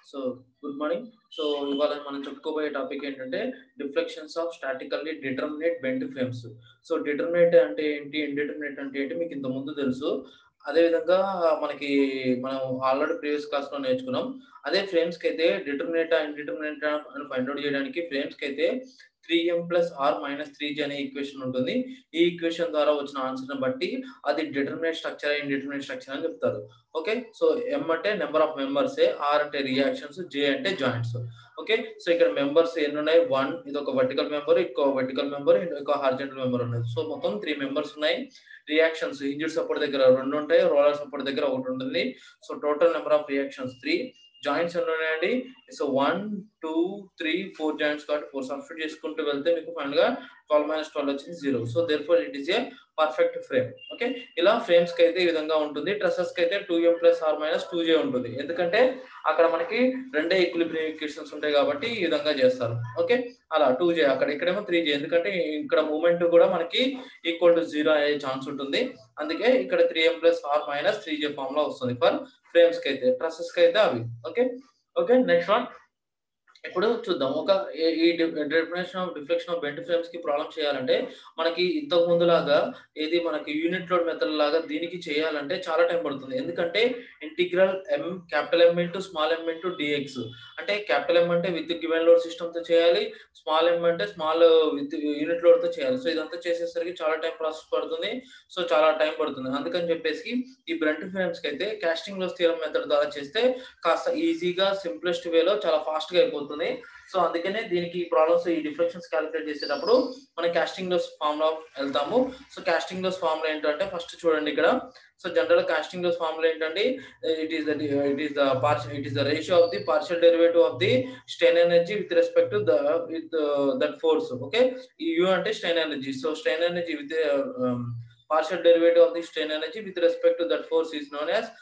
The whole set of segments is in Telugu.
సో గుడ్ మార్నింగ్ సో ఇవాళ మనం చెప్పుకోబోయే టాపిక్ ఏంటంటే deflections of statically determinate bend frames so determinate అంటే ఏంటి ఇండిటర్మినేట్ అంటే ఏంటి మీకు ఇంత ముందు తెలుసు అదే విధంగా మనకి మనం ఆల్రెడీ ప్రీవియస్ క్లాస్ లో నేర్చుకున్నాం అదే ఫ్రేమ్స్ కి అయితే డిటర్మినేట్ ఇండిటర్మినేట్ అని ఫైండ్ అవుట్ చేయడానికి ఫ్రేమ్స్ కి అయితే three M plus R minus three G అనే ఈక్వేషన్ ఉంటుంది ఈ ఈక్వేషన్ ద్వారా వచ్చిన ఆన్సర్ ని బట్టి అది డిటర్మినేట్ స్ట్రక్చర్ ఇండిటర్మినేట్ స్ట్రక్చర్ అని చెప్తారు ఓకే సో ఎం అంటే నెంబర్ ఆఫ్ మెంబర్స్ ఆర్ అంటే రియాక్షన్స్ జే అంటే జాయింట్స్ ఓకే సో ఇక్కడ మెంబర్స్ ఎన్ని ఉన్నాయి వన్ ఇది ఒక వర్టికల్ మెంబర్ ఇంకో వర్టికల్ మెంబర్ ఇంకో హార్జెంటల్ మెంబర్ ఉన్నది సో మొత్తం త్రీ మెంబర్స్ ఉన్నాయి రియాక్షన్స్ ఇంజిడ్ సపోర్ట్ దగ్గర రెండు ఉంటాయి రోలర్ సపోర్ట్ దగ్గర ఒకటి ఉంటుంది so total number of reactions three joints ఎన్ని ఉన్నాయండి so one two three four joints కాబట్టి ఫోర్ సబ్స్టిట్యూట్ చేసుకుంటూ వెళ్తే మీకు ఫైనల్ గా ట్వెల్వ్ మైనస్ ట్వెల్వ్ వచ్చింది zero so therefore it is a perfect frame okay ఇలా ఫ్రేమ్స్ కి అయితే ఈ విధంగా ఉంటుంది ట్రెసెస్ కి అయితే two M plus R minus two J ఉంటుంది ఎందుకంటే అక్కడ మనకి రెండే ఈక్విలిబ్రియం ఈక్వేషన్స్ ఉంటాయి కాబట్టి ఈ విధంగా చేస్తారు ఓకే అలా టూ జే అక్కడ ఇక్కడేమో త్రీ జే ఎందుకంటే ఇక్కడ మూమెంట్ కూడా మనకి ఈక్వల్ టు జీరో అయ్యే ఛాన్స్ ఉంటుంది అందుకే ఇక్కడ three M plus R minus three J form లో వస్తుంది ఫర్ ఫ్రేమ్స్ కి అయితే ట్రసెస్ కి అయితే అవి ఓకే ఓకే నెక్స్ట్ వన్ ఇప్పుడు చూద్దాం ఒక ఈ definition of deflection of bent frames కి ప్రాబ్లం చేయాలంటే మనకి ఇంతకు ముందు లాగా ఏది మనకి యూనిట్ లోడ్ మెథడ్ లాగా దీనికి చేయాలంటే చాలా టైం పడుతుంది ఎందుకంటే integral M capital M into small M into dx అంటే క్యాపిటల్ ఎం అంటే విత్ గివెన్ లోడ్ సిస్టమ్ తో చేయాలి స్మాల్ ఎం అంటే స్మాల్ విత్ యూనిట్ లోడ్ తో చేయాలి సో ఇదంతా చేసేసరికి చాలా టైం ప్రాసెస్ పడుతుంది సో చాలా టైం పడుతుంది అందుకని చెప్పేసి ఈ బ్రంట్ ఫ్రేమ్స్ కి అయితే కాస్టింగ్ లో స్థిరం మెథడ్ ద్వారా చేస్తే కాస్త ఈజీగా సింప్లెస్ట్ వేలో చాలా ఫాస్ట్ గా అయిపోతుంది సో అందుకనే దీనికి ఈ ప్రాబ్లమ్స్ ఈ డిఫ్లెక్షన్స్ క్యాలిక్యులేట్ చేసేటప్పుడు మనం కాస్టింగ్ లోస్ ఫార్మ్ లో వెళ్తాము సో కాస్టింగ్ లోస్ ఫార్మ్ లో ఏంటంటే ఫస్ట్ చూడండి ఇక్కడ so general Castigliano's form లో ఏంటంటే it is it is the partial it is the ratio of the partial derivative of the strain energy with respect to the with that force okay ఈ యూ అంటే strain energy so strain energy with partial derivative of the strain energy with respect to that force is known as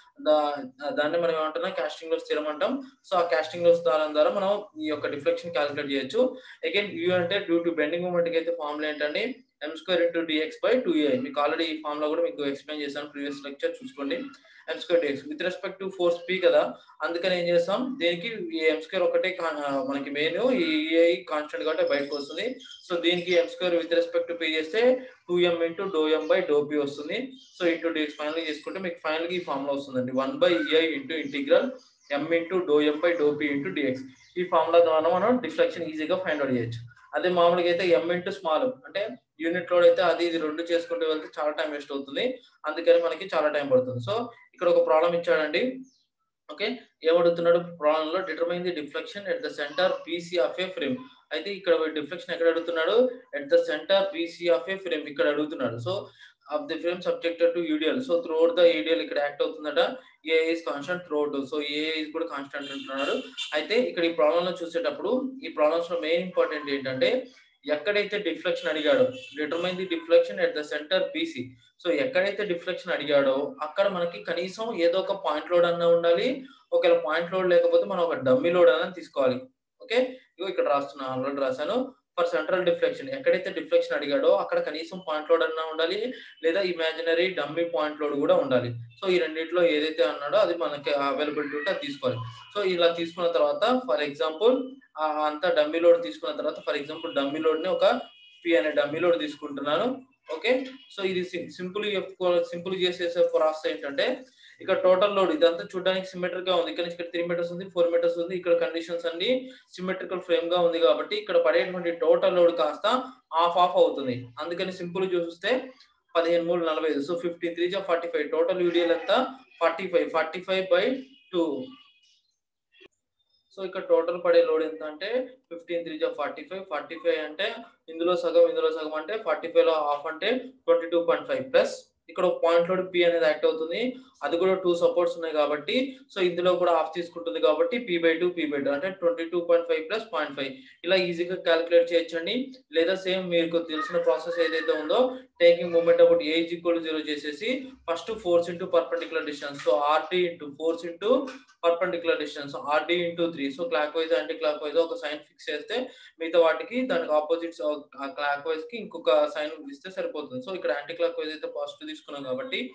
దాన్ని మనం ఏమంటున్నాం కాస్టింగ్ లో స్థిరం అంటాం సో ఆ కాస్టింగ్ లో స్థానం ద్వారా మనం ఈ యొక్క డిఫ్లెక్షన్ క్యాలిక్యులేట్ చేయొచ్చు అగైన్ యూ అంటే డ్యూ టు బెండింగ్ మూమెంట్ కి అయితే ఫార్ములా ఏంటంటే M square into dx by two A మీకు ఆల్రెడీ ఈ ఫామ్ లో కూడా మీకు ఎక్స్ప్లెయిన్ చేశాను ప్రీవియస్ లెక్చర్ చూసుకోండి M square dx with respect to force P కదా అందుకని ఏం చేస్తాం దీనికి ఈ ఎం స్క్వేర్ ఒకటే మనకి మెయిన్ ఈ ఏ కాన్స్టెంట్ కాబట్టి బయటకు వస్తుంది సో దీనికి M square with respect P చేస్తే two M into do M by do P వస్తుంది సో ఇంటూ డిఎక్స్ ఫైనల్ చేసుకుంటే మీకు ఫైనల్ ఈ ఫామ్ లో వస్తుందండి one by EI into integral M into do M by do P into dx ఈ ఫార్ములా ద్వారా మనం డిఫ్లెక్షన్ ఈజీగా ఫైండ్ అవుట్ చేయొచ్చు అదే మామూలుగా అయితే ఎం ఇంటూ స్మాల్ అంటే యూనిట్ లోడ్ అయితే అది ఇది రెండు చేసుకుంటూ వెళ్తే చాలా టైం వేస్ట్ అవుతుంది అందుకని మనకి చాలా టైం పడుతుంది సో ఇక్కడ ఒక ప్రాబ్లం ఇచ్చాడండి ఓకే ఏమడుగుతున్నాడు ప్రాబ్లం లో determine the deflection at the centre BC of a frame అయితే ఇక్కడ డిఫ్లెక్షన్ ఎక్కడ అడుగుతున్నాడు at the centre BC of a frame ఇక్కడ అడుగుతున్నాడు so of the frame subjected to UDL so throughout the UDL ఇక్కడ యాక్ట్ అవుతుందట A is constant throughout so A is కూడా కాన్స్టెంట్ అంటున్నాడు అయితే ఇక్కడ ఈ ప్రాబ్లం లో చూసేటప్పుడు ఈ ప్రాబ్లమ్స్ లో మెయిన్ ఇంపార్టెంట్ ఏంటంటే ఎక్కడైతే డిఫ్లెక్షన్ అడిగాడో determine the deflection at the centre BC so ఎక్కడైతే డిఫ్లెక్షన్ అడిగాడో అక్కడ మనకి కనీసం ఏదో ఒక పాయింట్ లోడ్ అన్నా ఉండాలి ఒకవేళ పాయింట్ లోడ్ లేకపోతే మనం ఒక డమ్మీ లోడ్ అన్న తీసుకోవాలి ఓకే ఇగో ఇక్కడ రాస్తున్నా ఆల్రెడీ రాశాను ఫర్ సెంట్రల్ డిఫ్లెక్షన్ ఎక్కడైతే డిఫ్లెక్షన్ అడిగాడో అక్కడ కనీసం పాయింట్ లోడ్ అన్నా ఉండాలి లేదా ఇమాజినరీ డమ్మీ పాయింట్ లోడ్ కూడా ఉండాలి సో ఈ రెండింటిలో ఏదైతే అన్నాడో అది మనకి అవైలబిలిటీ ఉంటే అది తీసుకోవాలి సో ఇలా తీసుకున్న తర్వాత ఫర్ ఎగ్జాంపుల్ అంతా డమ్మీ లోడ్ తీసుకున్న తర్వాత ఫర్ ఎగ్జాంపుల్ డమ్మీ లోడ్ ని ఒక పి అనే డమ్మీ లోడ్ తీసుకుంటున్నాను ఓకే సో ఇది సింపుల్ సింపుల్ చేసేసే ప్రాసెస్ ఏంటంటే ఇక్కడ టోటల్ లోడ్ ఇదంతా చూడడానికి సిమెట్రిక్ గా ఉంది ఇక్కడ నుంచి ఇక్కడ త్రీ మీటర్స్ ఉంది ఫోర్ మీటర్స్ ఉంది ఇక్కడ కండిషన్స్ అన్ని సిమెట్రికల్ ఫ్రేమ్ గా ఉంది కాబట్టి ఇక్కడ పడేటువంటి టోటల్ లోడ్ కాస్త ఆఫ్ ఆఫ్ అవుతుంది అందుకని సింపుల్ చూస్తే పదిహేను మూడు నలభై ఐదు సో ఫిఫ్టీ త్రీ జా ఫార్టీ ఫైవ్ టోటల్ యూడియల్ ఎంత forty five forty five by two so ఇక్కడ టోటల్ పడే లోడ్ ఎంత అంటే ఫిఫ్టీన్ త్రీ జా ఫార్టీ ఫైవ్ ఫార్టీ ఫైవ్ అంటే ఇందులో సగం ఇందులో సగం అంటే ఫార్టీ ఫైవ్ లో హాఫ్ అంటే twenty two point five plus ఇక్కడ ఒక పాయింట్ లోడ్ పి అనేది యాక్ట్ అవుతుంది అది కూడా టూ సపోర్ట్స్ ఉన్నాయి కాబట్టి సో ఇందులో కూడా ఆఫ్ తీసుకుంటుంది కాబట్టి P by two P by two అంటే twenty two point five plus point five ఇలా ఈజీగా క్యాలిక్యులేట్ చేయొచ్చండి లేదా సేమ్ మీకు తెలిసిన ప్రాసెస్ ఏదైతే ఉందో taking moment about A equal zero చేసేసి first force into perpendicular distance so RT into force into perpendicular distance RD into three so clockwise anticlockwise ఒక సైన్ ఫిక్స్ చేస్తే మిగతా వాటికి దానికి ఆపోజిట్ క్లాక్ వైజ్ కి ఇంకొక సైన్ ఇస్తే సరిపోతుంది సో ఇక్కడ యాంటీ క్లాక్ వైజ్ అయితే పాజిటివ్ తీసుకున్నాం కాబట్టి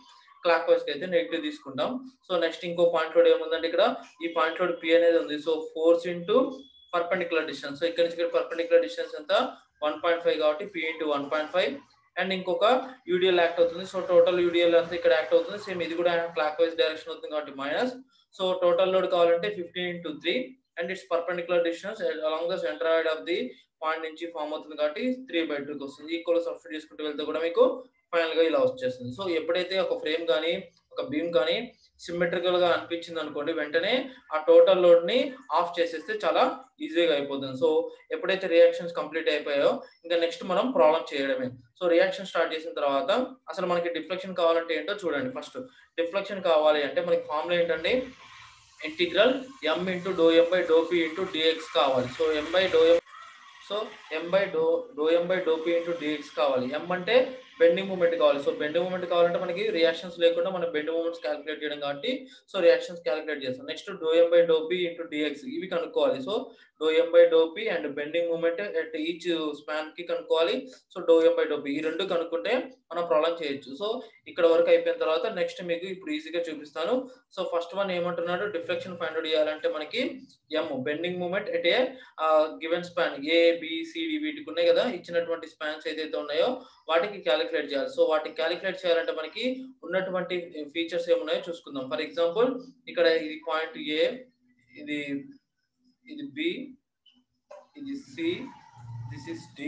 క్లాక్ వైజ్ అయితే నెగిటివ్ తీసుకుంటాం సో నెక్స్ట్ ఇంకో పాయింట్ లోడ్ ఏముందంటే ఇక్కడ ఈ పాయింట్ లోడ్ పి అనేది ఉంది so force into perpendicular distance so ఇక్కడ నుంచి ఇక్కడ పర్పెండిక్యులర్ డిస్టెన్స్ ఎంత వన్ పాయింట్ ఫైవ్ కాబట్టి P into one point five and ఇంకొక యూడిఎల్ యాక్ట్ అవుతుంది సో టోటల్ యూడిఎల్ అంతా ఇక్కడ యాక్ట్ అవుతుంది సేమ్ ఇది కూడా క్లాక్ వైజ్ డైరెక్షన్ అవుతుంది కాబట్టి మైనస్ సో టోటల్ లోడ్ కావాలంటే fifteen into three and its perpendicular distance along the centroid of the point నుంచి ఫామ్ అవుతుంది కాబట్టి త్రీ బై టూకి వస్తుంది ఈక్వల్ సబ్స్టిట్యూట్ చేసుకుంటూ వెళ్తే కూడా మీకు ఫైనల్ గా ఇలా వచ్చేస్తుంది సో ఎప్పుడైతే ఒక ఫ్రేమ్ కానీ ఒక బీమ్ కానీ సిమెట్రికల్ గా అనిపించింది అనుకోండి వెంటనే ఆ టోటల్ లోడ్ ని ఆఫ్ చేసేస్తే చాలా ఈజీగా అయిపోతుంది సో ఎప్పుడైతే రియాక్షన్స్ కంప్లీట్ అయిపోయాయో ఇంకా నెక్స్ట్ మనం ప్రాబ్లం చేయడమే సో రియాక్షన్ స్టార్ట్ చేసిన తర్వాత అసలు మనకి డిఫ్లెక్షన్ కావాలంటే ఏంటో చూడండి ఫస్ట్ డిఫ్లెక్షన్ కావాలి అంటే మనకి ఫార్ములా ఏంటంటే integral M into do M by do P into dx కావాలి so M by do M so M by do do M by do P into dx కావాలి ఎం అంటే బెండింగ్ మూమెంట్ కావాలి సో బెండింగ్ మూమెంట్ కావాలంటే మనకి రియాక్షన్స్ లేకుండా మనం బెండింగ్ మూమెంట్స్ క్యాలిక్యులేట్ చేయడం కాబట్టి సో రియాక్షన్స్ క్యాలిక్యులేట్ చేస్తాం next do M by do P into dx ఇవి కనుక్కోవాలి so do M by do P and bending moment at each span కి కనుక్కోవాలి so do M by do P ఈ రెండు కనుక్కుంటే మనం ప్రాబ్లం చేయొచ్చు సో ఇక్కడ వరకు అయిపోయిన తర్వాత నెక్స్ట్ మీకు ఇప్పుడు ఈజీగా చూపిస్తాను సో ఫస్ట్ వన్ ఏమంటున్నాడు డిఫ్లెక్షన్ ఫైండ్ అవుట్ చేయాలంటే మనకి M bending moment at a given span A BCD వీటికి ఉన్నాయి కదా ఇచ్చినటువంటి స్పాన్స్ ఏదైతే ఉన్నాయో వాటికి క్యాలిక్యులేట్ చేయాలి సో వాటికి క్యాలిక్యులేట్ చేయాలంటే మనకి ఉన్నటువంటి ఫీచర్స్ ఏమున్నాయో చూసుకుందాం ఫర్ ఎగ్జాంపుల్ ఇక్కడ ఇది పాయింట్ ఏ ఇది ఇది బి ఇది సి దిస్ ఇస్ డి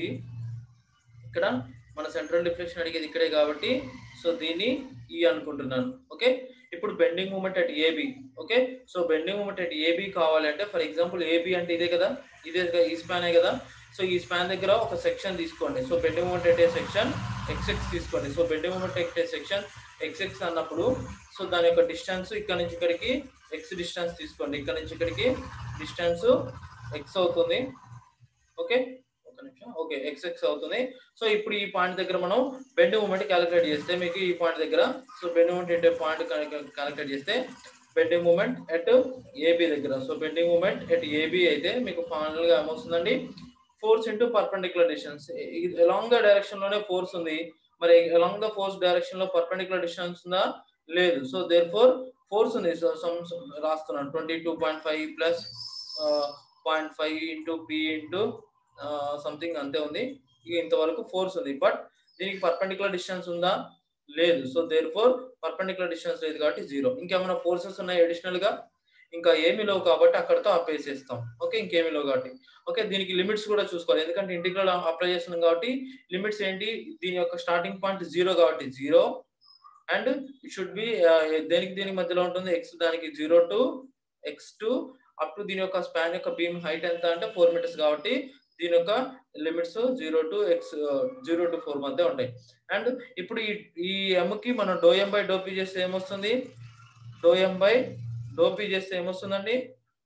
ఇక్కడ మన సెంట్రల్ డిఫ్లెక్షన్ అడిగేది ఇక్కడే కాబట్టి సో దీన్ని ఈ అనుకుంటున్నాను ఓకే ఇప్పుడు bending moment at AB okay so bending moment at AB కావాలంటే ఫర్ ఎగ్జాంపుల్ ఏబి అంటే ఇదే కదా ఇదే కదా, ఈ స్పానే కదా సో ఈ స్పాన్ దగ్గర ఒక సెక్షన్ తీసుకోండి so bending moment at a section XX తీసుకోండి so bending moment at a section XX అన్నప్పుడు సో దాని యొక్క డిస్టెన్స్ ఇక్కడ నుంచి ఇక్కడికి ఎక్స్ డిస్టెన్స్ తీసుకోండి ఇక్కడ నుంచి ఇక్కడికి డిస్టెన్స్ ఎక్స్ అవుతుంది ఓకే ఒక నిమిషం ఓకే ఎక్స్ ఎక్స్ అవుతుంది సో ఇప్పుడు ఈ పాయింట్ దగ్గర మనం బెండ్ మూమెంట్ క్యాలిక్యులేట్ చేస్తే మీకు ఈ పాయింట్ దగ్గర so bend moment at point calculate చేస్తే బెండింగ్ మూమెంట్ ఎట్ ఏబి దగ్గర so bending moment at AB అయితే మీకు ఫైనల్ గా ఏమొస్తుందండి force into perpendicular distance along the direction లోనే ఫోర్స్ ఉంది మరి అలాంగ్ ద ఫోర్స్ డైరెక్షన్ లో పర్పెండిక్యులర్ డిస్టెన్స్ ఉందా లేదు సో దేర్ ఫోర్ ఫోర్స్ ఉంది సో సమ్ రాస్తున్నాను twenty two point five plus point five into P into something అంతే ఉంది ఇక ఇంతవరకు ఫోర్స్ ఉంది బట్ దీనికి పర్పెండిక్యులర్ డిస్టెన్స్ ఉందా లేదు so therefore perpendicular distance లేదు కాబట్టి జీరో ఇంకేమైనా ఫోర్సెస్ ఉన్నాయి అడిషనల్ గా ఇంకా ఏమీ లేవు కాబట్టి అక్కడతో ఆపేసేస్తాం ఓకే ఇంకేమీ లేవు కాబట్టి ఓకే దీనికి లిమిట్స్ కూడా చూసుకోవాలి ఎందుకంటే ఇంటిగ్రల్ అప్లై చేస్తున్నాం కాబట్టి లిమిట్స్ ఏంటి దీని యొక్క స్టార్టింగ్ పాయింట్ జీరో కాబట్టి zero and it should be దేనికి దీనికి మధ్యలో ఉంటుంది ఎక్స్ దానికి zero to X to up to దీని యొక్క స్పాన్ యొక్క బీమ్ హైట్ ఎంత అంటే ఫోర్ మీటర్స్ కాబట్టి దీని యొక్క limits zero to X zero to four మధ్య ఉంటాయి అండ్ ఇప్పుడు ఈ ఈ ఎమ్కి మనం డోఎం బై డోపీ చేస్తే ఏమొస్తుంది డోఎం బై డోపీ చేస్తే ఏమొస్తుందండి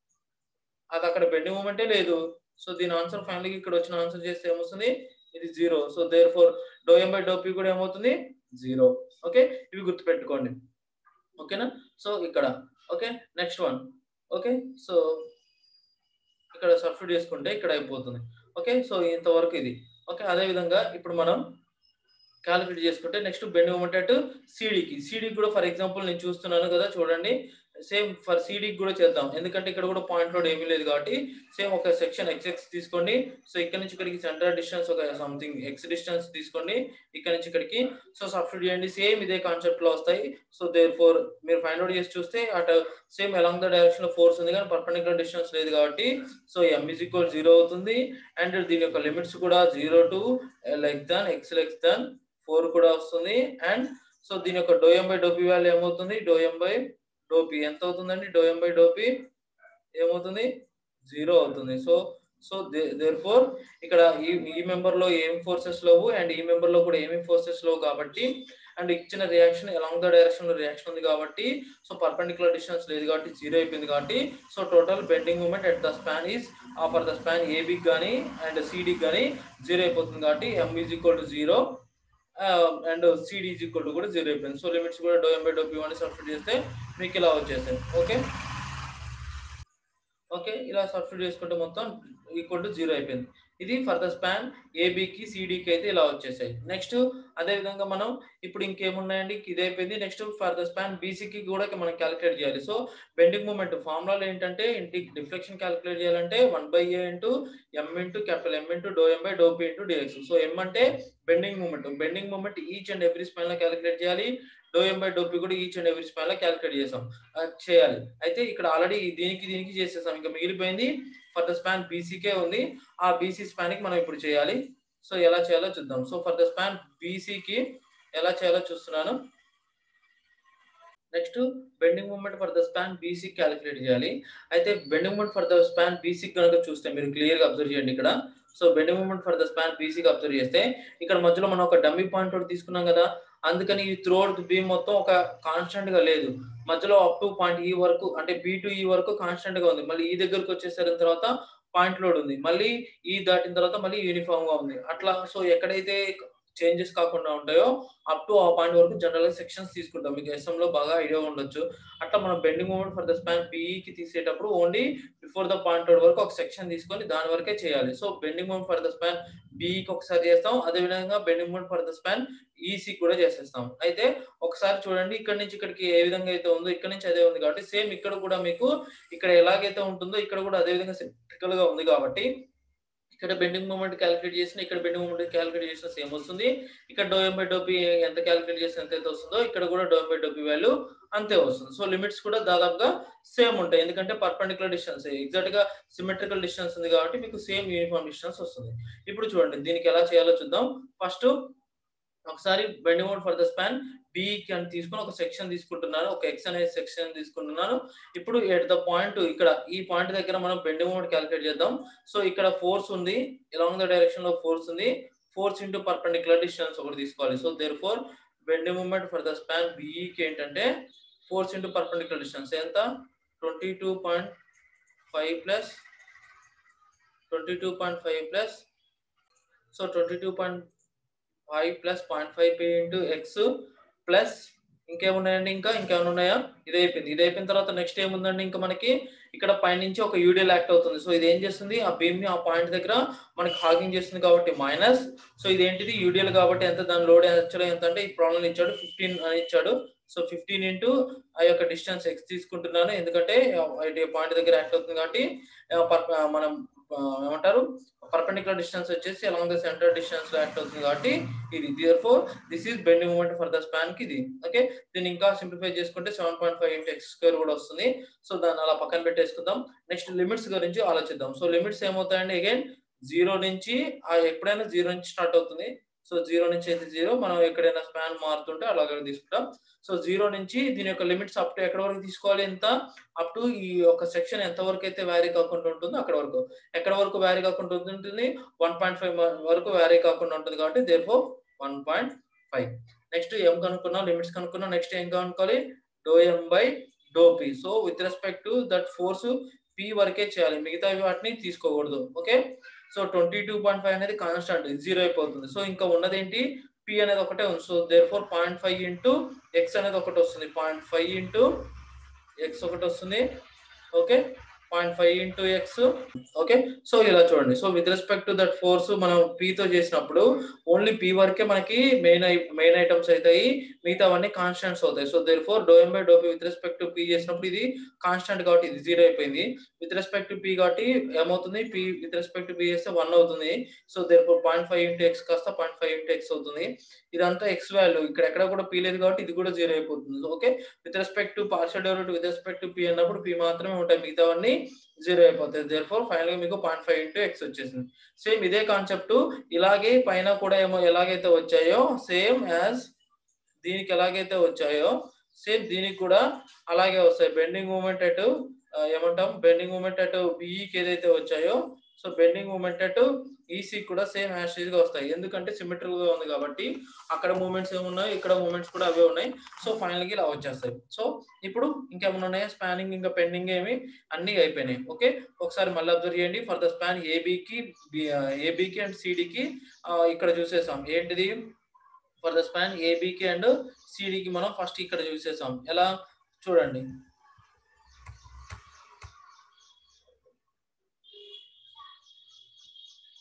అది అక్కడ బెండింగ్ మూమెంటే లేదు సో దీని ఆన్సర్ ఫైనల్ ఇక్కడ వచ్చిన ఆన్సర్ చేస్తే ఏమొస్తుంది ఇది zero so therefore do M by do P కూడా ఏమవుతుంది జీరో ఓకే ఇవి గుర్తుపెట్టుకోండి ఓకేనా సో ఇక్కడ okay next one okay so ఇక్కడ సబ్స్టిట్యూట్ చేసుకుంటే ఇక్కడ అయిపోతుంది ఓకే సో ఇంతవరకు ఇది ఓకే అదే విధంగా ఇప్పుడు మనం క్యాలిక్యులేట్ చేసుకుంటే నెక్స్ట్ బెండ్ మూమెంట్ అట్ సిడికి సిడికి కూడా ఫర్ ఎగ్జాంపుల్ నేను చూస్తున్నాను కదా చూడండి సేమ్ ఫర్ సిడికి కూడా చేద్దాం ఎందుకంటే ఇక్కడ కూడా పాయింట్ లోడ్ ఏమీ లేదు కాబట్టి సేమ్ ఒక సెక్షన్ ఎక్స్ తీసుకోండి సో ఇక్కడ నుంచి ఇక్కడికి సెంటర్ డిస్టెన్స్ ఒక సంథింగ్ ఎక్స్ డిస్టెన్స్ తీసుకోండి ఇక్కడ నుంచి ఇక్కడికి సో సబ్స్టిట్యూట్ చేయండి సేమ్ ఇదే కాన్సెప్ట్ లో వస్తాయి సో దేర్ ఫోర్ మీరు ఫైండ్ అవుట్ చేసి చూస్తే అటు సేమ్ అలాంగ్ ద డైరెక్షన్ లో ఫోర్స్ ఉంది కానీ పర్పెండిక్యులర్ డిస్టెన్స్ లేదు కాబట్టి so M is equal zero అవుతుంది అండ్ దీని యొక్క లిమిట్స్ కూడా zero to less than X less than four కూడా వస్తుంది అండ్ సో దీని యొక్క డోఎం బై డోపీ వాల్యూ ఏమవుతుంది డోఎం బై డోపీ ఎంత అవుతుందండి డోఎం బై డోపీ ఏమవుతుంది జీరో అవుతుంది సో సో దేర్ ఫోర్ ఇక్కడ ఈ ఈ మెంబర్ లో ఏం ఫోర్సెస్ లేవు అండ్ ఈ మెంబర్ లో కూడా ఏమి ఫోర్సెస్ లేవు కాబట్టి అండ్ ఇచ్చిన రియాక్షన్ అలాంగ్ ద డైరెక్షన్ లో రియాక్షన్ ఉంది కాబట్టి సో పర్పెండిక్యులర్ డిస్టెన్స్ లేదు కాబట్టి జీరో అయిపోయింది కాబట్టి so total bending moment at the span is for the span ఏబికి కానీ అండ్ సిడికి కానీ జీరో అయిపోతుంది కాబట్టి M is equal to zero and CD is equal to కూడా జీరో అయిపోయింది సో లిమిట్స్ కూడా doe M by do P one substitute చేస్తే మీకు ఇలా వచ్చేసాయి ఓకే ఓకే ఇలా సబ్స్టిట్యూట్ చేసుకుంటే మొత్తం ఈక్వల్ టు జీరో అయిపోయింది ఇది ఫర్ ద స్పాన్ ఏబికి సిడికి అయితే ఇలా వచ్చేసాయి నెక్స్ట్ అదే విధంగా మనం ఇప్పుడు ఇంకేమున్నాయండి ఇది అయిపోయింది నెక్స్ట్ ఫర్ ద స్పాన్ బీసీకి కూడా మనం క్యాలిక్యులేట్ చేయాలి సో బెండింగ్ మూమెంట్ ఫార్ములాలో ఏంటంటే ఇంటి డిఫ్లెక్షన్ క్యాలిక్యులేట్ చేయాలంటే one by A into M into capital M into do M by do P into DX so M అంటే bending moment bending moment each and every span లో క్యాలిక్యులేట్ చేయాలి doe M by do P కూడా ఈచ్ అండ్ ఎవ్రీ స్పాన్ లో క్యాలిక్యులేట్ చేసాం చేయాలి అయితే ఇక్కడ ఆల్రెడీ దీనికి దీనికి చేసేసాం ఇంకా మిగిలిపోయింది ఫర్ ద స్పాన్ బీసీకే ఉంది ఆ బీసీ స్పాన్ కి మనం ఇప్పుడు చేయాలి సో ఎలా చేయాలో చూద్దాం సో ఫర్ ద స్పాన్ బీసీకి ఎలా చేయాలో చూస్తున్నాను next bending moment for the span BC calculate చేయాలి అయితే bending moment for the span BC కనుక చూస్తే మీరు క్లియర్ గా అబ్జర్వ్ చేయండి ఇక్కడ so bending moment for the span బీసీకి అబ్జర్వ్ చేస్తే ఇక్కడ మధ్యలో మనం ఒక డమ్మీ పాయింట్ ఒకటి తీసుకున్నాం కదా అందుకని ఈ త్రోడ్ బీమ్ మొత్తం ఒక కాన్స్టెంట్ గా లేదు మధ్యలో అప్ టు పాయింట్ ఈ వరకు అంటే బి టు ఈ వరకు కాన్స్టెంట్ గా ఉంది మళ్ళీ ఈ దగ్గరకు వచ్చేసరిన తర్వాత పాయింట్ లోడ్ ఉంది మళ్ళీ ఈ దాటిన తర్వాత మళ్ళీ యూనిఫామ్ గా ఉంది అట్లా సో ఎక్కడైతే చేంజెస్ కాకుండా ఉంటాయో అప్ టు ఆ పాయింట్ వరకు జనరల్ గా సెక్షన్స్ తీసుకుంటాం మీకు ఎస్ఎం లో బాగా ఐడియా ఉండొచ్చు అట్లా మనం bending moment for the span కి తీసేటప్పుడు ఓన్లీ బిఫోర్ ద పాయింట్ వరకు ఒక సెక్షన్ తీసుకొని దాని వరకే చేయాలి so bending moment for the span బిఈకి ఒకసారి చేస్తాం అదే విధంగా bending moment for the span EC కూడా చేసేస్తాం అయితే ఒకసారి చూడండి ఇక్కడ నుంచి ఇక్కడికి ఏ విధంగా అయితే ఉందో ఇక్కడ నుంచి అదే ఉంది కాబట్టి సేమ్ ఇక్కడ కూడా మీకు ఇక్కడ ఎలాగైతే ఉంటుందో ఇక్కడ కూడా అదే విధంగా సిమెట్రికల్ గా ఉంది కాబట్టి ఇక్కడ బెండింగ్ మూమెంట్ క్యాలిక్యులేట్ చేసిన ఇక్కడ బెండింగ్ మూమెంట్ క్యాలిక్యులేట్ చేసిన సేమ్ వస్తుంది ఇక్కడ డోఎం బై డోపి ఎంత క్యాలిక్యులేట్ చేసిన ఎంత అయితే వస్తుందో ఇక్కడ కూడా డోఎం బై డోపి వాల్యూ అంతే వస్తుంది సో లిమిట్స్ కూడా దాదాపుగా సేమ్ ఉంటాయి ఎందుకంటే పర్పెండికులర్ డిస్టెన్స్ ఎగ్జాక్ట్ గా సిమెట్రికల్ డిస్టెన్స్ ఉంది కాబట్టి మీకు సేమ్ యూనిఫామ్ డిస్టెన్స్ వస్తుంది ఇప్పుడు చూడండి దీనికి ఎలా చేయాలో చూద్దాం ఫస్ట్ ఒకసారి bending moment for the span బికి అని తీసుకుని ఒక సెక్షన్ తీసుకుంటున్నాను ఒక ఎక్స్ అనే సెక్షన్ తీసుకుంటున్నాను ఇప్పుడు ఎట్ ద పాయింట్ ఇక్కడ ఈ పాయింట్ దగ్గర మనం బెండింగ్ మూమెంట్ క్యాలిక్యులేట్ చేద్దాం సో ఇక్కడ ఫోర్స్ ఉంది ఎలాంగ్ ద డైరెక్షన్ లో ఫోర్స్ ఉంది ఫోర్స్ ఇంటూ పర్పెండికులర్ డిస్టెన్స్ ఒకటి తీసుకోవాలి so therefore bending moment for the span బిఈకి ఏంటంటే ఫోర్స్ ఇంటూ పర్పెండికులర్ డిస్టెన్స్ ఎంత twenty two point five plus twenty two point five plus so twenty two point five plus point five P into X plus ఇంకేమున్నాయండి ఇంకా ఇంకేమైనా ఉన్నాయా ఇది అయిపోయింది ఇది అయిపోయిన తర్వాత నెక్స్ట్ ఏముందండి ఇంకా మనకి ఇక్కడ పైనుంచి ఒక యూడిఎల్ యాక్ట్ అవుతుంది సో ఇది ఏం చేస్తుంది ఆ బీమ్ ని ఆ పాయింట్ దగ్గర మనకి హాగింగ్ చేస్తుంది కాబట్టి మైనస్ సో ఇది ఏంటిది యూడిఎల్ కాబట్టి ఎంత దాని లోడ్ యాక్చువల్ ఎంత అంటే ఈ ప్రాబ్లం ఇచ్చాడు ఫిఫ్టీన్ అని ఇచ్చాడు సో ఫిఫ్టీన్ ఇంటూ ఆ యొక్క డిస్టెన్స్ ఎక్స్ తీసుకుంటున్నాను ఎందుకంటే పాయింట్ దగ్గర యాక్ట్ అవుతుంది కాబట్టి మనం ఏమంటారు పర్పెండికులర్ డిస్టెన్స్ వచ్చేసి అలాంగ్ ద సెంటర్ డిస్టెన్స్ లో యాక్ట్ అవుతుంది కాబట్టి ఇది therefore this is bending moment for the span కి ఇది ఓకే దీన్ని ఇంకా సింప్లిఫై చేసుకుంటే seven point five into X square కూడా వస్తుంది సో దాన్ని అలా పక్కన పెట్టేసుకుందాం నెక్స్ట్ లిమిట్స్ గురించి ఆలోచిద్దాం సో లిమిట్స్ ఏమవుతాయండి అగైన్ జీరో నుంచి ఎప్పుడైనా జీరో నుంచి స్టార్ట్ అవుతుంది సో జీరో నుంచి అయితే జీరో మనం ఎక్కడైనా స్పాన్ మారుతుంటే అలాగే తీసుకుంటాం సో జీరో నుంచి దీని యొక్క లిమిట్స్ అప్ టు ఎక్కడ వరకు తీసుకోవాలి ఎంత అప్ టు ఈ యొక్క సెక్షన్ ఎంత వరకు అయితే వ్యారీ కాకుండా ఉంటుందో అక్కడ వరకు ఎక్కడ వరకు వ్యారీ కాకుండా ఉంటుంది వన్ పాయింట్ ఫైవ్ వరకు వ్యారీ కాకుండా ఉంటుంది కాబట్టి therefore one point five next ఏం కనుక్కున్నాం లిమిట్స్ కనుక్కున్నాం నెక్స్ట్ ఏం కనుక్కోవాలి doe M by do P so with respect to that force P వరకే చేయాలి మిగతా వాటిని తీసుకోకూడదు okay so twenty two point five అనేది కాన్స్టాంట్ జీరో అయిపోతుంది సో ఇంకా ఉన్నది ఏంటి పి అనేది ఒకటే ఉంది so therefore point five into X అనేది ఒకటి వస్తుంది పాయింట్ ఫైవ్ ఇంటూ ఎక్స్ ఒకటి వస్తుంది okay point five into X okay so ఇలా చూడండి so with respect to that force మనం తో చేసినప్పుడు ఓన్లీ పి వరకే మనకి మెయిన్ మెయిన్ ఐటమ్స్ అవుతాయి మిగతావన్నీ కాన్స్టెంట్స్ అవుతాయి so therefore doe M by do P with respect to P చేసినప్పుడు ఇది కాన్స్టెంట్ కాబట్టి ఇది జీరో అయిపోయింది విత్ రెస్పెక్ట్ టు పి కాబట్టి ఏమవుతుంది P with respect to P చేస్తే వన్ అవుతుంది so therefore point five into X కాస్త పాయింట్ ఫైవ్ ఇంటూ ఎక్స్ అవుతుంది ఇదంతా ఎక్స్ వాల్యూ ఇక్కడ ఎక్కడ కూడా పి లేదు కాబట్టి ఇది కూడా జీరో అయిపోతుంది okay with respect to partial derivative with respect to P అన్నప్పుడు పి మాత్రమే ఉంటాయి మిగతావన్నీ జీరో అయిపోతాయి దేర్ ఫోర్ ఫైనల్ గా మీకు పాయింట్ ఫైవ్ ఇంటూ ఎక్స్ వచ్చేసింది సేమ్ ఇదే కాన్సెప్ట్ ఇలాగే పైన కూడా ఏమో ఎలాగైతే వచ్చాయో సేమ్ యాజ్ దీనికి ఎలాగైతే వచ్చాయో సేమ్ దీనికి కూడా అలాగే వస్తాయి బెండింగ్ మూమెంట్ అటు ఏమంటాం బెండింగ్ మూమెంట్ అటు బిఈకి ఏదైతే వచ్చాయో సో బెండింగ్ మూమెంట్ అటు ఈసీ కూడా సేమ్ యాష్ గా వస్తాయి ఎందుకంటే సిమెట్రిక్ గా ఉంది కాబట్టి అక్కడ మూమెంట్స్ ఏమున్నాయి ఇక్కడ మూమెంట్స్ కూడా అవే ఉన్నాయి సో ఫైనల్ గా ఇలా వచ్చేస్తాయి సో ఇప్పుడు ఇంకేమైనా ఉన్నాయా స్పానింగ్ ఇంకా పెండింగ్ ఏమి అన్ని అయిపోయినాయి ఓకే ఒకసారి మళ్ళీ అబ్జర్వ్ చేయండి ఫర్ ద స్పాన్ ఏబికి ఏబికి అండ్ సిడికి ఇక్కడ చూసేసాం ఏంటిది ఫర్ ద స్పాన్ ఏబికి అండ్ సిడికి మనం ఫస్ట్ ఇక్కడ చూసేసాం ఎలా చూడండి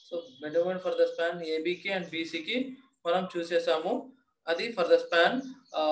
so bend moment for the span ఏబికి అండ్ బీసీకి మనం చూసేసాము అది for the span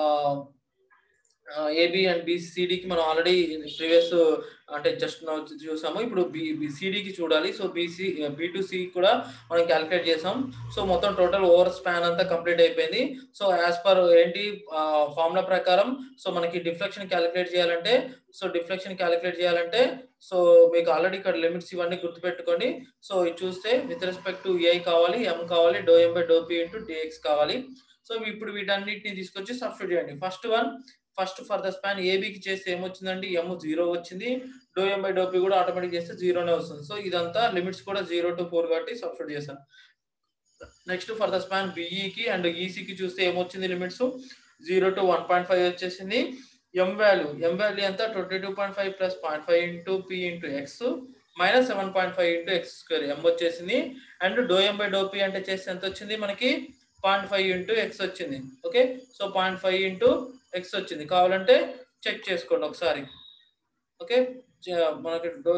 AB and బిసిడికి మనం ఆల్రెడీ ప్రీవియస్ అంటే జస్ట్ చూసాము ఇప్పుడు బి సిడికి చూడాలి so BC B to C కూడా మనం క్యాలిక్యులేట్ చేసాం సో మొత్తం టోటల్ ఓవర్ స్పాన్ అంతా కంప్లీట్ అయిపోయింది సో యాజ్ పర్ ఏంటి ఫార్ములా ప్రకారం సో మనకి డిఫ్లెక్షన్ క్యాలిక్యులేట్ చేయాలంటే సో డిఫ్లెక్షన్ క్యాలిక్యులేట్ చేయాలంటే సో మీకు ఆల్రెడీ ఇక్కడ లిమిట్స్ ఇవన్నీ గుర్తుపెట్టుకోండి సో ఇది చూస్తే విత్ రెస్పెక్ట్ టు ఏ కావాలి ఎం కావాలి doe M by do P into dx కావాలి సో ఇప్పుడు వీటన్నిటిని తీసుకొచ్చి సబ్స్టిట్యూట్ చేయండి first one first for the span ఏబికి చేస్తే ఏమొచ్చిందండి ఎమ్ జీరో వచ్చింది డో ఎం బై డోపి కూడా ఆటోమేటిక్ చేస్తే జీరోనే వస్తుంది సో ఇదంతా లిమిట్స్ కూడా జీరో టు ఫోర్ కాబట్టి సబ్స్టిట్యూట్ చేశాను నెక్స్ట్ ఫర్ ద స్పాన్ బిఈకి అండ్ ఈసీకి చూస్తే ఏమొచ్చింది limits zero to one point five వచ్చేసింది ఎం వాల్యూ ఎం వాల్యూ ఎంత twenty two point five plus point five into P into X minus seven point five into X square M వచ్చేసింది and doe M by doe P అంటే చేస్తే ఎంత వచ్చింది మనకి పాయింట్ ఫైవ్ ఇంటూ ఎక్స్ వచ్చింది okay so point five into X వచ్చింది కావాలంటే చెక్ చేసుకోండి ఒకసారి ఓకే మనకి doe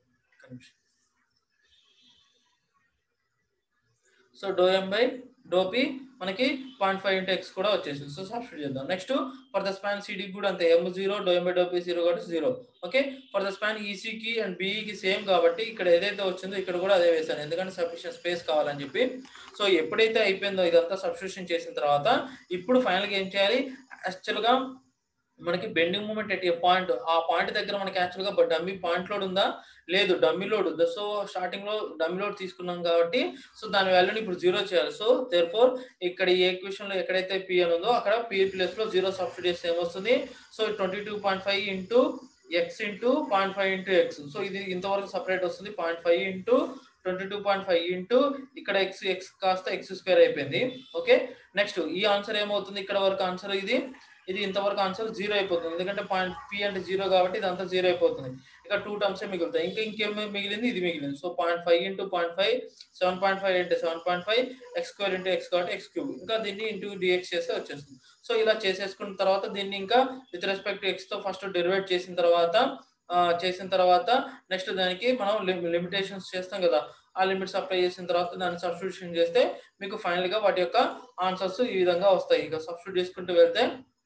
so do M by doe P మనకి పాయింట్ ఫైవ్ ఇంటూ ఎక్స్ కూడా వచ్చేసింది సో సబ్స్టిట్యూట్ చేద్దాం నెక్స్ట్ ఫర్ ద స్పాన్ సిడికి కూడా అంతే M zero doe M by doe P zero కాబట్టి zero okay for the span ఈసీకి అండ్ బీఈకి సేమ్ కాబట్టి ఇక్కడ ఏదైతే వచ్చిందో ఇక్కడ కూడా అదే వేసాను ఎందుకంటే సఫిషియెంట్ స్పేస్ కావాలని చెప్పి సో ఎప్పుడైతే అయిపోయిందో ఇదంతా సబ్స్టిట్యూషన్ చేసిన తర్వాత ఇప్పుడు ఫైనల్గా ఏం చేయాలి యాక్చువల్గా మనకి bending moment at A point ఆ పాయింట్ దగ్గర మనకి యాక్చువల్గా డమ్మీ పాయింట్ లోడ్ ఉందా లేదు డమ్మీ లోడ్ ఉందా సో స్టార్టింగ్ లో డమ్మీ లోడ్ తీసుకున్నాం కాబట్టి సో దాని వాల్యూని ఇప్పుడు జీరో చేయాలి సో దేర్ ఫోర్ ఇక్కడ ఈ ఈక్వేషన్ లో ఎక్కడైతే పి అని ఉందో అక్కడ పి ప్లేస్ లో జీరో సబ్స్టిట్యూట్ చేస్తే ఏమొస్తుంది so twenty two point five into X into point five into X so ఇది ఇంతవరకు సపరేట్ వస్తుంది point five into twenty two point five into ఇక్కడ ఎక్స్ ఎక్స్ కాస్త ఎక్స్ స్క్వేర్ అయిపోయింది ఓకే నెక్స్ట్ ఈ ఆన్సర్ ఏమవుతుంది ఇక్కడ వరకు ఆన్సర్ ఇది ఇది ఇంతవరకు ఆన్సర్ జీరో అయిపోతుంది ఎందుకంటే పాయింట్ పి అంటే జీరో కాబట్టి ఇదంతా జీరో అయిపోతుంది ఇక టూ టర్మ్స్ మిగులుతాయి ఇంకా ఇంకేం మిగిలింది ఇది మిగిలింది so point five into point five seven point five అంటే seven point five X square into X కాబట్టి ఎక్స్ క్యూబ్ ఇంకా దీన్ని ఇంటూ డిఎక్స్ చేస్తే వచ్చేస్తుంది సో ఇలా చేసేసుకున్న తర్వాత దీన్ని ఇంకా విత్ రెస్పెక్ట్ ఎక్స్ తో ఫస్ట్ డెరివేట్ చేసిన తర్వాత చేసిన తర్వాత నెక్స్ట్ దానికి మనం లిమిటేషన్స్ చేస్తాం కదా ఆ లిమిట్స్ అప్లై చేసిన తర్వాత దాన్ని సబ్స్టిట్యూషన్ చేస్తే మీకు ఫైనల్ గా వాటి యొక్క ఆన్సర్స్ ఈ విధంగా వస్తాయి ఇక సబ్స్టిట్యూట్ చేసుకుంటూ వెళ్తే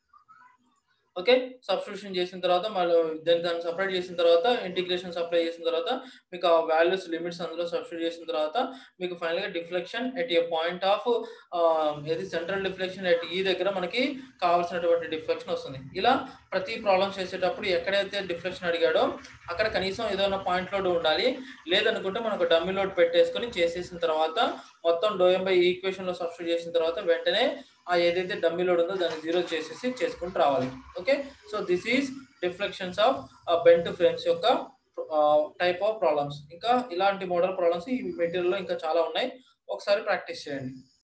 ఓకే సబ్స్టిట్యూషన్ చేసిన తర్వాత మళ్ళీ దాన్ని దాన్ని సపరేట్ చేసిన తర్వాత ఇంటిగ్రేషన్ అప్లై చేసిన తర్వాత మీకు ఆ వాల్యూస్ లిమిట్స్ అందులో సబ్స్టిట్యూట్ చేసిన తర్వాత మీకు ఫైనల్ గా deflection at A point of ఏది సెంట్రల్ డిఫ్లెక్షన్ ఎట్ ఈ దగ్గర మనకి కావాల్సినటువంటి డిఫ్లెక్షన్ వస్తుంది ఇలా ప్రతి ప్రాబ్లమ్స్ చేసేటప్పుడు ఎక్కడైతే డిఫ్లెక్షన్ అడిగాడో అక్కడ కనీసం ఏదైనా పాయింట్ లోడ్ ఉండాలి లేదనుకుంటే మనకు డమ్మీ లోడ్ పెట్టేసుకొని చేసేసిన తర్వాత మొత్తం డోఎం బై ఈక్వేషన్ లో సబ్స్టిట్యూట్ చేసిన తర్వాత వెంటనే ఆ ఏదైతే డమ్మీ లోడ్ ఉందో దాన్ని జీరో చేసేసి చేసుకుంటూ రావాలి okay so this is deflections of bent frames యొక్క టైప్ ఆఫ్ ప్రాబ్లమ్స్ ఇంకా ఇలాంటి మోడల్ ప్రాబ్లమ్స్ ఈ మెటీరియల్ లో ఇంకా చాలా ఉన్నాయి ఒకసారి ప్రాక్టీస్ చేయండి